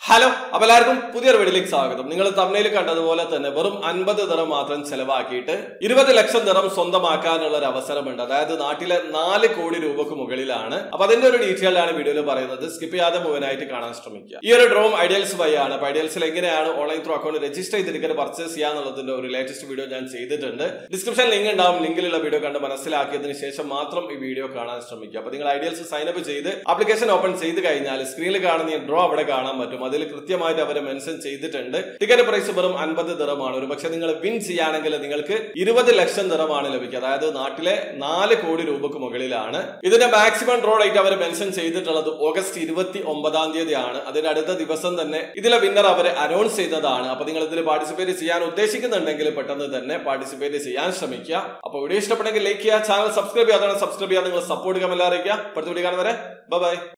hello അപ്പൊ എല്ലാവർക്കും പുതിയൊരു വീഡിയോയിലേക്ക് സ്വാഗതം നിങ്ങൾ തമിഴിൽ കണ്ടതുപോലെ തന്നെ വെറും അൻപത് ദിറം മാത്രം ചെലവാക്കിയിട്ട് ഇരുപത് ലക്ഷം ദിറം സ്വന്തമാക്കാനുള്ള ഒരു അവസരമുണ്ട് അതായത് നാട്ടിലെ നാല് കോടി രൂപക്ക് മുകളിലാണ് അപ്പൊ അതിന്റെ ഒരു ഡീറ്റെയിൽ ആണ് വീഡിയോയിൽ പറയുന്നത് സ്കിപ്പ് ചെയ്യാതെ മുഴുവനായിട്ട് കാണാൻ ശ്രമിക്കുക ഈ ഒരു ഡ്രോം ഐഡിയൽസ് വഴി ആണ് അപ്പൊ ഐഡിയൽസിൽ എങ്ങനെയാണ് ഓൺലൈൻ ത്രൂ അക്കൗണ്ട് രജിസ്റ്റർ ചെയ്തിരിക്കുന്നത് പർച്ചേസ് ചെയ്യാന്നുള്ളതിന്റെ ഒരു ലേറ്റസ്റ്റ് വീഡിയോ ഞാൻ ചെയ്തിട്ടുണ്ട് ഡിസ്ക്രിപ്ഷൻ ലിങ്ക് ഉണ്ടാവും ലിങ്കിലുള്ള വീഡിയോ കണ്ട് മനസ്സിലാക്കിയതിന് ശേഷം മാത്രം ഈ വീഡിയോ കാണാൻ ശ്രമിക്കുക അപ്പൊ നിങ്ങൾ ഐഡിയൽസ് സൈൻ അപ്പ് ചെയ്ത് ആപ്ലിക്കേഷൻ ഓപ്പൺ ചെയ്ത് കഴിഞ്ഞാൽ സ്ക്രീനിൽ കാണുന്ന ഈ ഡ്രോ അവിടെ കാണാൻ പറ്റും അതിൽ കൃത്യമായിട്ട് അവരെ മെൻഷൻ ചെയ്തിട്ടുണ്ട് ടിക്കറ്റ് പ്രൈസ് വെറും അൻപത് ദിറമാണ് ഒരു പക്ഷെ നിങ്ങൾ വിൻ ചെയ്യുകയാണെങ്കിൽ നിങ്ങൾക്ക് ഇരുപത് ലക്ഷം ദിറമാണ് ലഭിക്കുക അതായത് നാട്ടിലെ നാല് കോടി രൂപക്ക് മുകളിലാണ് ഇതിന്റെ മാക്സിമം ഡ്രോ ഡേറ്റ് അവർ മെൻഷൻ ചെയ്തിട്ടുള്ളത് ഓഗസ്റ്റ് ഇരുപത്തി ഒമ്പതാം തീയതിയാണ് അതിന്റെ അടുത്ത ദിവസം തന്നെ ഇതിലെ വിന്നർ അവർ അനൗൺസ് ചെയ്തതാണ് അപ്പൊ നിങ്ങൾ ഇതിൽ പാർട്ടിസിപ്പേറ്റ് ചെയ്യാൻ ഉദ്ദേശിക്കുന്നുണ്ടെങ്കിൽ പെട്ടെന്ന് തന്നെ പാർട്ടിസിപ്പേറ്റ് ചെയ്യാൻ ശ്രമിക്കുക അപ്പൊ വീഡിയോ ഇഷ്ടപ്പെട്ടെങ്കിൽ ലൈക്ക് ചെയ്യുക ചാനൽ സബ്സ്ക്രൈബ് ചെയ്യാതെ സബ്സ്ക്രൈബ് ചെയ്യാൻ നിങ്ങൾ സപ്പോർട്ട് കമന്റ് അറിയിക്കുക അടുത്ത വീഡിയോ കാണുന്നവരെ ബൈ